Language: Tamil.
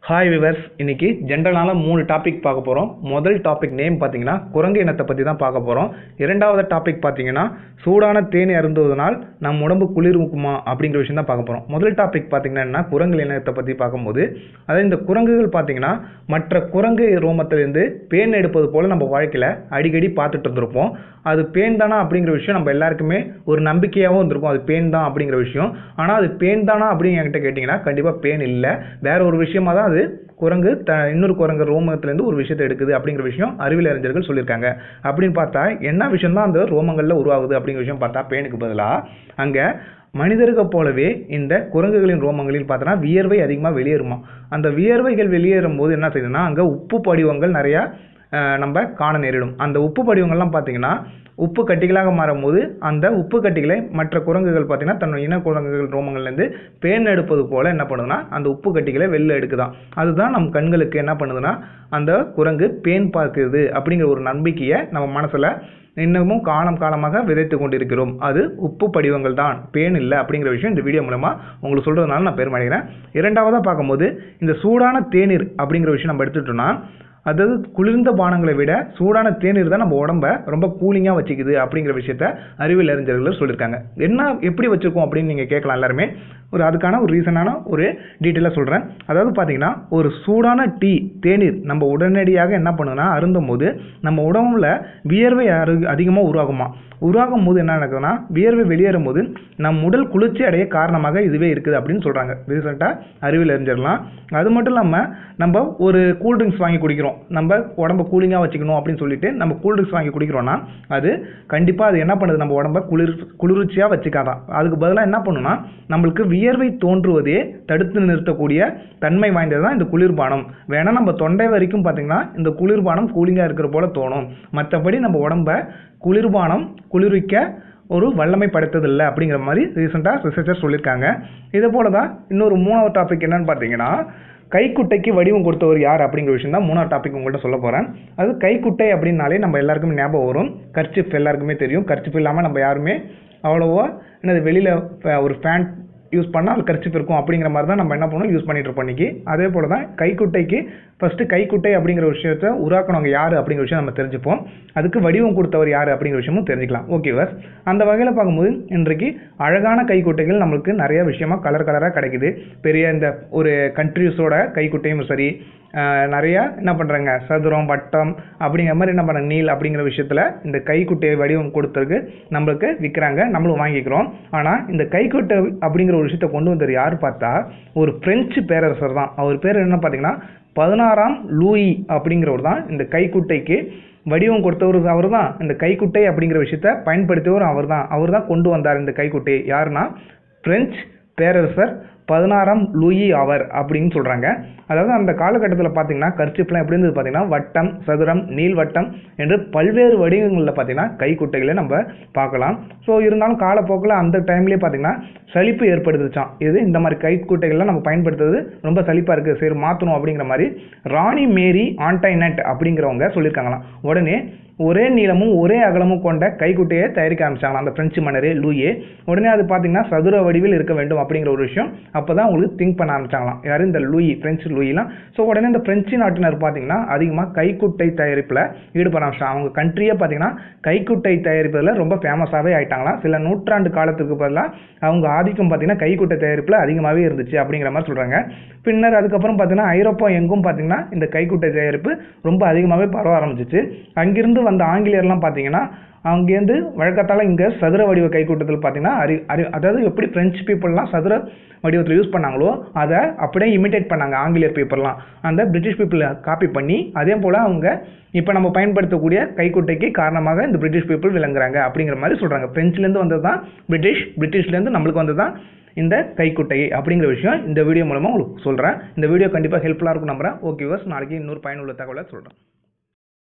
ஹாய் விவர்ஸ் இன்னைக்கு ஜென்ரலான மூணு டாபிக் பார்க்க போகிறோம் முதல் டாபிக் நேம் பார்த்தீங்கன்னா குரங்கு இனத்தை பற்றி தான் பார்க்க போகிறோம் இரண்டாவது டாபிக் பார்த்தீங்கன்னா சூடான தேனி அருந்துவதனால் நம் உடம்பு குளிர்வுக்குமா அப்படிங்கிற விஷயம் தான் பார்க்க போகிறோம் முதல் டாபிக் பார்த்தீங்கன்னா என்ன குரங்கு இனத்தை பற்றி பார்க்கும்போது அதாவது இந்த குரங்குகள் பார்த்தீங்கன்னா மற்ற குரங்கு ரோமத்திலேருந்து பேன் எடுப்பது போல் நம்ம வாழ்க்கையில் அடிக்கடி பார்த்துட்டு இருந்திருப்போம் அது பேன் தானா அப்படிங்கிற விஷயம் நம்ம எல்லாருக்குமே ஒரு நம்பிக்கையாகவும் இருந்திருக்கும் அது பேன் தான் அப்படிங்கிற விஷயம் ஆனால் அது பேன் தானா அப்படின்னு என்கிட்ட கேட்டிங்கன்னா கண்டிப்பாக பேன் இல்லை வேற ஒரு விஷயமா தான் அது குரங்கு த இன்னொரு குரங்கு ரோமத்திலேருந்து ஒரு விஷயத்தை எடுக்குது அப்படிங்கிற விஷயம் அறிவியல் அறிஞர்கள் சொல்லியிருக்காங்க அப்படின்னு பார்த்தா என்ன விஷயம் தான் அந்த ரோமங்களில் உருவாகுது அப்படிங்கிற விஷயம் பார்த்தா பேனுக்கு பதிலாக அங்கே மனிதர்க போலவே இந்த குரங்குகளின் ரோமங்களில் பார்த்தோன்னா வியர்வை அதிகமாக வெளியேறுமா அந்த வியர்வைகள் வெளியேறும் போது என்ன செய்யுதுன்னா அங்கே உப்பு படிவங்கள் நிறையா அஹ், நம்ம காண நேரிடும் அந்த உப்பு படிவங்கள்லாம் பார்த்தீங்கன்னா உப்பு கட்டிகளாக மாறும்போது அந்த உப்பு கட்டிகளை மற்ற குரங்குகள் பார்த்தீங்கன்னா தன்னோட இன குரங்குகள் ரோமங்கள்லேருந்து பேன் எடுப்பது போல என்ன பண்ணுதுன்னா அந்த உப்பு கட்டிகளை வெளில எடுக்குதாம் அதுதான் நம் கண்களுக்கு என்ன பண்ணுதுன்னா அந்த குரங்கு பேன் பார்க்குது அப்படிங்கிற ஒரு நம்பிக்கையை நம்ம மனசில் இன்னமும் காலம் காலமாக விதைத்து கொண்டிருக்கிறோம் அது உப்பு படிவங்கள் தான் பேன் இல்லை அப்படிங்கிற விஷயம் இந்த வீடியோ மூலமா உங்களுக்கு சொல்றதுனால நான் பெருமடைகிறேன் இரண்டாவதாக பார்க்கும்போது இந்த சூடான தேநீர் அப்படிங்கிற விஷயம் நம்ம எடுத்துட்டோம்னா அதாவது குளிர்ந்த பானங்களை விட சூடான தேநீர் தான் நம்ம உடம்ப ரொம்ப கூலிங்காக வச்சுக்குது அப்படிங்கிற விஷயத்த அறிவியல் அறிஞர்கள் சொல்லியிருக்காங்க என்ன எப்படி வச்சிருக்கோம் அப்படின்னு நீங்கள் கேட்கலாம் எல்லாருமே ஒரு அதுக்கான ஒரு ரீசனான ஒரு டீட்டெயிலாக சொல்கிறேன் அதாவது பார்த்தீங்கன்னா ஒரு சூடான டீ தேநீர் நம்ம உடனடியாக என்ன பண்ணுதுன்னா அருந்தும் போது நம்ம உடம்புல வியர்வை அதிகமாக உருவாகுமா உருவாகும் போது என்ன நடக்குதுன்னா வியர்வை வெளியேறும் போது நம் உடல் குளிர்ச்சி அடைய காரணமாக இதுவே இருக்குது அப்படின்னு சொல்கிறாங்க ரீசெண்டாக அறிவியல் அறிஞர்லாம் அது மட்டும் இல்லாமல் நம்ம ஒரு கூல் ட்ரிங்க்ஸ் வாங்கி குடிக்கிறோம் நம்ம உடம்ப கூலிங்காக வச்சுக்கணும் அப்படின்னு சொல்லிட்டு நம்ம கூல் ட்ரிங்க்ஸ் வாங்கி குடிக்கிறோம்னா அது கண்டிப்பாக அது என்ன பண்ணுது நம்ம உடம்ப குளிர் குளிர்ச்சியாக வச்சுக்காதான் அதுக்கு பதிலாக என்ன பண்ணுன்னா நம்மளுக்கு வியர்வை தோன்றுவதே தடுத்து நிறுத்தக்கூடிய தன்மை வாய்ந்தது தான் இந்த குளிர்பானம் வேணா நம்ம தொண்டை வரைக்கும் பார்த்தீங்கன்னா இந்த குளிர்பானம் கூலிங்காக இருக்கிற போல தோணும் மற்றபடி நம்ம உடம்ப குளிர்பானம் குளிர்விக்க ஒரு வல்லமை படைத்ததில்லை அப்படிங்கிற மாதிரி ரீசெண்டாக ரிசர்ச்சர் சொல்லியிருக்காங்க இதே போல தான் இன்னொரு மூணாவது டாபிக் என்னன்னு பார்த்தீங்கன்னா கைக்குட்டைக்கு வடிவம் கொடுத்தவர் யார் அப்படிங்கிற விஷயம் தான் மூணாவது டாபிக் உங்கள்கிட்ட சொல்ல போகிறேன் அது கைக்குட்டை அப்படின்னாலே நம்ம எல்லாருக்குமே ஞாபகம் வரும் கர்ச்சிப் எல்லாருக்குமே தெரியும் கர்ச்சிப் இல்லாமல் நம்ம யாருமே அவ்வளோவா என்னது வெளியில் ஒரு ஃபேன் யூஸ் பண்ணால் அது கர்ச்சிப் இருக்கும் அப்படிங்கிற மாதிரி தான் நம்ம என்ன பண்ணோம் யூஸ் பண்ணிட்டு இருப்போம் இன்னைக்கு அதே போல தான் கைக்குட்டைக்கு ஃபஸ்ட்டு கைக்குட்டை அப்படிங்கிற விஷயத்த உருவாக்கணவங்க யார் அப்படிங்கிற விஷயம் நம்ம தெரிஞ்சுப்போம் அதுக்கு வடிவம் கொடுத்தவர் யார் அப்படிங்கிற விஷயமும் தெரிஞ்சுக்கலாம் ஓகே வஸ் அந்த வகையில் பார்க்கும்போது இன்றைக்கு அழகான கைக்குட்டைகள் நம்மளுக்கு நிறைய விஷயமா கலர் கலராக கிடைக்குது பெரிய இந்த ஒரு கண்ட்ரிஸோட கைக்குட்டையும் சரி ஆஹ் நிறைய என்ன பண்ணுறாங்க சதுரம் வட்டம் அப்படிங்கிற மாதிரி என்ன பண்ணுறாங்க நீல் அப்படிங்கிற விஷயத்தில் இந்த கைக்குட்டையை வடிவம் கொடுத்ததுக்கு நம்மளுக்கு விற்கிறாங்க நம்மளும் வாங்கிக்கிறோம் ஆனால் இந்த கைக்குட்டை அப்படிங்கிற ஒரு விஷயத்தை கொண்டு வந்தது யார் பார்த்தா ஒரு பிரெஞ்சு பேரரசர் தான் அவர் பேர் என்ன பார்த்தீங்கன்னா பதினாறாம் லூயி அப்படிங்கிறவர் தான் இந்த கைக்குட்டைக்கு வடிவம் கொடுத்தவர் அவர் தான் இந்த கைக்குட்டை அப்படிங்கிற விஷயத்த பயன்படுத்தியவர் அவர் தான் அவர் தான் கொண்டு வந்தார் இந்த கைக்குட்டையை யாருன்னா பிரெஞ்சு பேரரசர் பதினாறாம் லூயி ஆவர் அப்படின்னு சொல்கிறாங்க அதாவது அந்த காலகட்டத்தில் பார்த்தீங்கன்னா கர்ச்சிப்லாம் எப்படி இருந்தது பார்த்தீங்கன்னா வட்டம் சதுரம் நீள்வட்டம் என்று பல்வேறு வடிவங்களில் பார்த்தீங்கன்னா கைக்குட்டைகளை நம்ம பார்க்கலாம் ஸோ இருந்தாலும் காலப்போக்கில் அந்த டைம்லேயே பார்த்தீங்கன்னா சலிப்பு ஏற்படுத்துச்சான் இது இந்த மாதிரி கைக்குட்டைகள்லாம் நம்ம பயன்படுத்துறது ரொம்ப சலிப்பாக இருக்குது சரி மாற்றணும் அப்படிங்கிற மாதிரி ராணி மேரி ஆன்டைனட் அப்படிங்கிறவங்க சொல்லியிருக்காங்களாம் உடனே ஒரே நீளமும் ஒரே அகலமும் கொண்ட கைக்குட்டையை தயாரிக்க ஆரம்பிச்சாங்களாம் அந்த பிரெஞ்சு மன்னரே லூயே உடனே அது பார்த்தீங்கன்னா சதுர வடிவில் இருக்க வேண்டும் அப்படிங்கிற ஒரு விஷயம் அப்போ தான் உங்களுக்கு திங்க் பண்ண ஆரம்பிச்சாங்களாம் யார் இந்த லூயி பிரெஞ்சு லூயிலாம் ஸோ உடனே இந்த பிரெஞ்சு நாட்டினர் பார்த்தீங்கன்னா அதிகமாக கைக்குட்டை தயாரிப்பில் ஈடுபட ஆரம்பிச்சாங்க அவங்க கண்ட்ரியே பார்த்தீங்கன்னா கைக்குட்டை தயாரிப்பதில் ரொம்ப ஃபேமஸாகவே ஆயிட்டாங்களாம் சில நூற்றாண்டு காலத்துக்கு பதிலாக அவங்க ஆதிக்கம் பார்த்தீங்கன்னா கைக்குட்டை தயாரிப்பில் அதிகமாகவே இருந்துச்சு அப்படிங்கிற மாதிரி சொல்கிறாங்க பின்னர் அதுக்கப்புறம் பார்த்தீங்கன்னா ஐரோப்பா எங்கும் பார்த்தீங்கன்னா இந்த கைக்குட்டை தயாரிப்பு ரொம்ப அதிகமாகவே பரவ ஆரம்பிச்சிச்சு அங்கிருந்து வந்த ஆங்கிலேயர்லாம் பார்த்தீங்கன்னா அங்கேருந்து வழக்கத்தால் இங்கே சதுர வடிவ கைக்கூட்டத்தில் பார்த்தீங்கன்னா அறி அறி அதாவது எப்படி பிரெஞ்சு பீப்புளெலாம் சதுர வடிவத்தில் யூஸ் பண்ணாங்களோ அதை அப்படியே இமிட்டேட் பண்ணாங்க ஆங்கிலேயர் பேப்பர்லாம் அந்த பிரிட்டிஷ் பீப்புளை காப்பி பண்ணி அதே போல் அவங்க இப்போ நம்ம பயன்படுத்தக்கூடிய கைக்குட்டைக்கு காரணமாக இந்த பிரிட்டிஷ் பீப்புள் விளங்குறாங்க அப்படிங்கிற மாதிரி சொல்கிறாங்க பிரெஞ்சுலேருந்து வந்தது தான் பிரிட்டிஷ் பிரிட்டிஷ்லேருந்து நம்மளுக்கு வந்தது தான் இந்த கைக்குட்டை அப்படிங்கிற விஷயம் இந்த வீடியோ மூலமாக உங்களுக்கு சொல்கிறேன் இந்த வீடியோ கண்டிப்பாக ஹெல்ப்ஃபுல்லாக இருக்கும் நம்புறேன் ஓகே வர்ஸ் நாளைக்கு இன்னொரு பயனுள்ள தகவலை சொல்கிறேன்